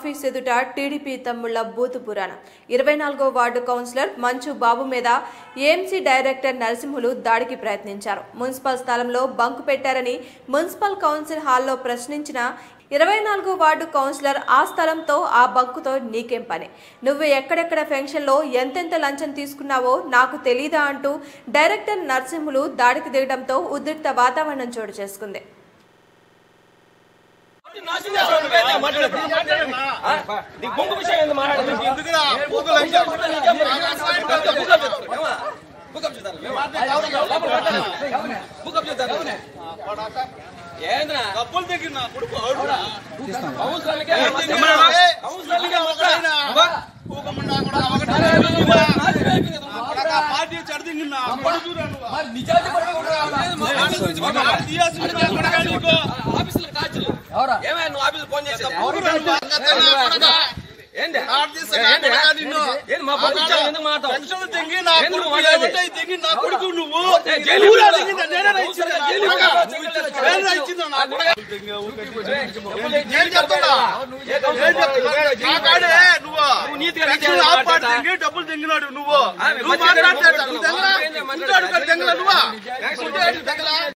Office ఎదుట TDP తమ్ముళ్ల బూతు పురాణం ఇరవై నాలుగో వార్డు కౌన్సిలర్ మంచు బాబు మీద ఏఎంసీ డైరెక్టర్ నరసింహులు దాడికి ప్రయత్నించారు మున్సిపల్ స్థలంలో బంకు పెట్టారని మున్సిపల్ కౌన్సిల్ హాల్లో ప్రశ్నించిన ఇరవై నాలుగో వార్డు కౌన్సిలర్ ఆ స్థలంతో ఆ బంకుతో నీకేం పని నువ్వు ఎక్కడెక్కడ ఫంక్షన్లో ఎంతెంత లంచం తీసుకున్నావో నాకు తెలీదా అంటూ డైరెక్టర్ నరసింహులు దాడికి దిగడంతో ఉద్రిక్త వాతావరణం చోటు చేసుకుంది నీకు బొంగు విషయం ఏంది మాట్లాడదు ఏంద్రా డబ్బులు దగ్గర నా కొడుకు అవసరానికే అవసరానికే పార్టీ చెడదింగిన కొడుకు ఆఫీసులో కాచులు ఏమైనా నువ్వు ఆఫీసులో ఫోన్ చేసేది ఏంది ఏంది మా బొంగు విషయం ఎందుకు మాట్లాడతావు పెన్షన్ తెంగి నా ఎందుకు కొడుకు మాట్లాడేది? ఏమంటే తెంగి నా కొడుకు నువ్వు నేను జైలుకి ఊరా వెళ్ళా. తెంగిందా? నేనేనా ఇచ్చిందా? జైలుకి వెళ్ళా. నేనేనా ఇచ్చిందా నా కొడుకు? నేను చెప్తున్నా నేను చెప్తున్నా. నా కాడే నువ్వు నువ్వు నీతిగా పెన్షన్ నీతిగా ఆపాడు మాట్లాడతా. తెంగి డబ్బులు తెంగినాడు నువ్వు ఆ, నువ్వు మధ్య మాట్లాడతాడు నువ్వు నువ్వు తెంగలా నువ్వు ఉంటాడు కదా తెంగలా నువ్వు నువ్వు ఉంటాడు తెంగలా